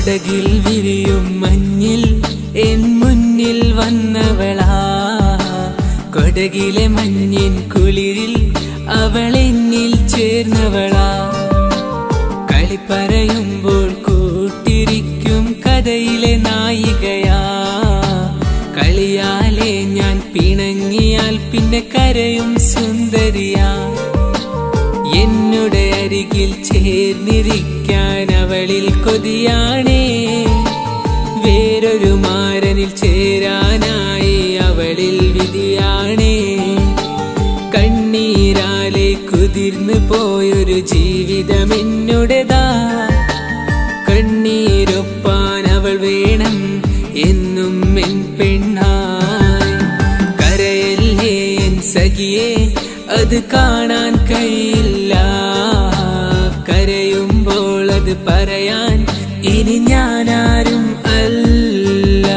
കൊടകിൽ വിരിയും മഞ്ഞിൽ എൻ മുന്നിൽ വന്നവളാ കൊടകിലെ മഞ്ഞിൻ കുളിരിൽ അവൾ എന്നിൽ ചേർന്നവളാ കളി പറയുമ്പോൾ കൂട്ടിരിക്കും കഥയിലെ നായികയാ കളിയാലെ ഞാൻ പിണങ്ങിയാൽ പിന്നെ കരയും സുന്ദരിയാ എന്നുടെ അരികിൽ ചേർന്നിരിക്കാൻ അവളിൽ കൊതിയാണേ വേറൊരു മാരനിൽ ചേരാനായി അവളിൽ വിധിയാണേ കണ്ണീരാലെ കുതിർന്നു പോയൊരു ജീവിതം എന്നുടേതാ കണ്ണീരൊപ്പാൻ അവൾ വേണം എന്നും എൻ പെണ്ണായി കരയല്ലേ എൻ സഖിയെ അത് കാണാൻ കഴിയില്ല കരയുമ്പോൾ അത് പറയാൻ ഇനി ഞാനാരും അല്ല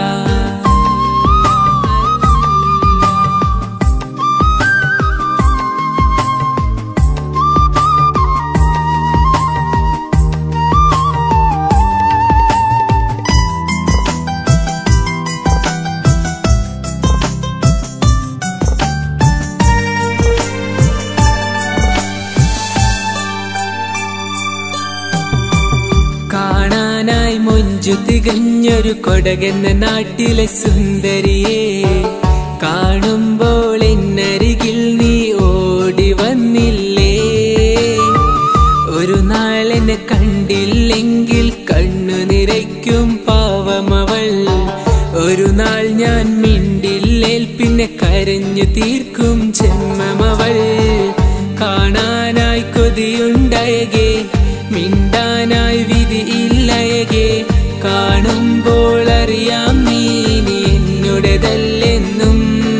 കാണാനായി മൊഞ്ചു തികഞ്ഞൊരു കൊടകെന്ന നാട്ടിലെ സുന്ദരിയെ കാണുമ്പോൾ എന്നരികിൽ നീ ഓടി വന്നില്ലേ ഒരു നാളെന്നെ കണ്ടില്ലെങ്കിൽ കണ്ണു നിറയ്ക്കും പാവമവൾ ഒരു നാൾ ഞാൻ മിണ്ടില്ലേൽ പിന്നെ കരഞ്ഞു തീർക്കും ജന്മമവൾ കാണാനായി കൊതിയുണ്ടയകെ മിണ്ടാനായി വിധി ഇല്ലയകെ കാണുമ്പോൾ അറിയാം നീ ഇനി എന്നുടേതല്ലെന്നും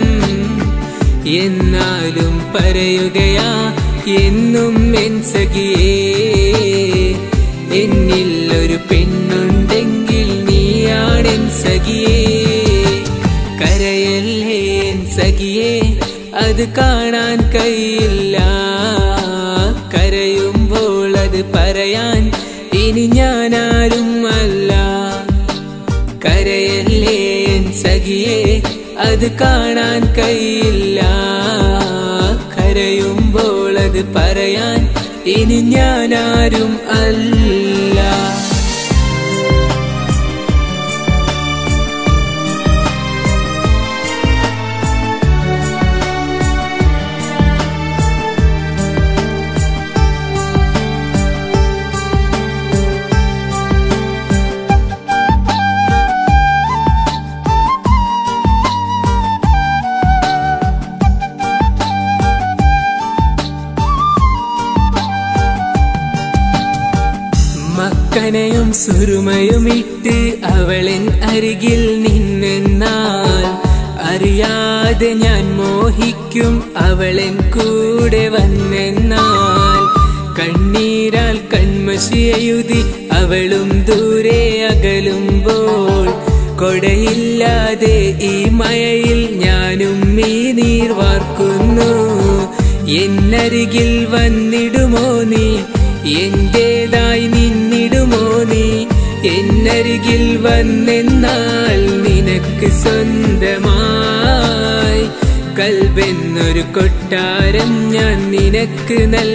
എന്നാലും പറയുകയാ എന്നും എൻ സഖിയേ എന്നിൽ ഒരു പെണ്ണുണ്ടെങ്കിൽ നീയാണെൻ സഖിയേ കരയല്ലേ എൻ സഖിയേ അത് കാണാൻ കഴിയില്ല കരയുമ്പോൾ അത് പറയാൻ ഇനി ഞാനാരും അല്ല കരയല്ലേ എൻ സഖിയെ അത് കാണാൻ കഴിയില്ല കരയുമ്പോൾ അത് പറയാൻ ഇനി ഞാനാരും അല്ല മക്കനയും സുറുമയും ഇട്ട് അവളൻ അരികിൽ നിന്നെന്നാൽ അറിയാതെ ഞാൻ മോഹിക്കും അവളൻ കൂടെ വന്നെന്നാൽ കണ്ണീരാൽ കൺമശിയെഴുതി അവളും ദൂരെ അകലുമ്പോൾ കൊടയില്ലാതെ ഈ മഴയിൽ ഞാനും ഈ നീർ വാർക്കുന്നു എന്നരികിൽ വന്നിടുമോ നീ എന്റേതായി നിന്നിടുമോ നീ എന്നരികിൽ വന്നെന്നാൽ നിനക്ക് സ്വന്തമായി കൽബെന്നൊരു കൊട്ടാരം ഞാൻ നിനക്ക്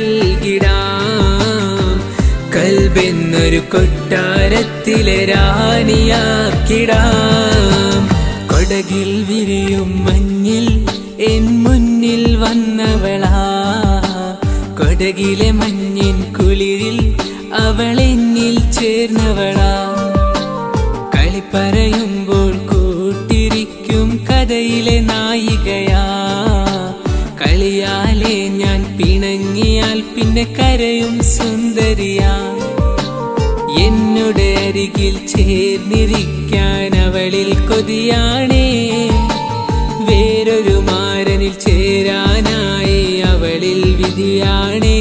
നൽകിടാം കൽബെന്നൊരു കൊട്ടാരത്തിലെ റാണിയാക്കിടാം കൊടകിൽ വിരിയും മഞ്ഞിൽ എൻ മുന്നിൽ വന്നവളാ കൊടകിലെ മഞ്ഞിൻ കുളിരിൽ അവൾ എന്നിൽ ചേർന്നവളാ കളി പറയുമ്പോൾ കൂട്ടിരിക്കും കഥയിലെ നായികയാ കളിയാലെ ഞാൻ പിണങ്ങിയാൽ പിന്നെ കരയും സുന്ദരിയാ എന്നുടെ അരികിൽ ചേർന്നിരിക്കാൻ അവളിൽ കൊതിയാണേ വേറൊരു മാരനിൽ ചേരാനായി അവളിൽ വിധിയാണേ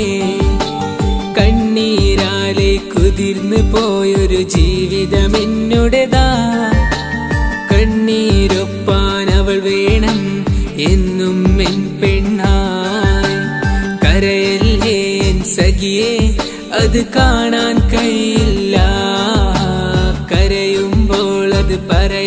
കണ്ണീരാലെ കുതിർന്നു പോയൊരു ജീവിതം എന്നുടേതാ കണ്ണീരൊപ്പാൻ അവൾ വേണം എന്നും എൻ പെണ്ണായി കരയല്ലേ എൻ സഖിയെ അത് കാണാൻ കഴിയില്ല കര പറ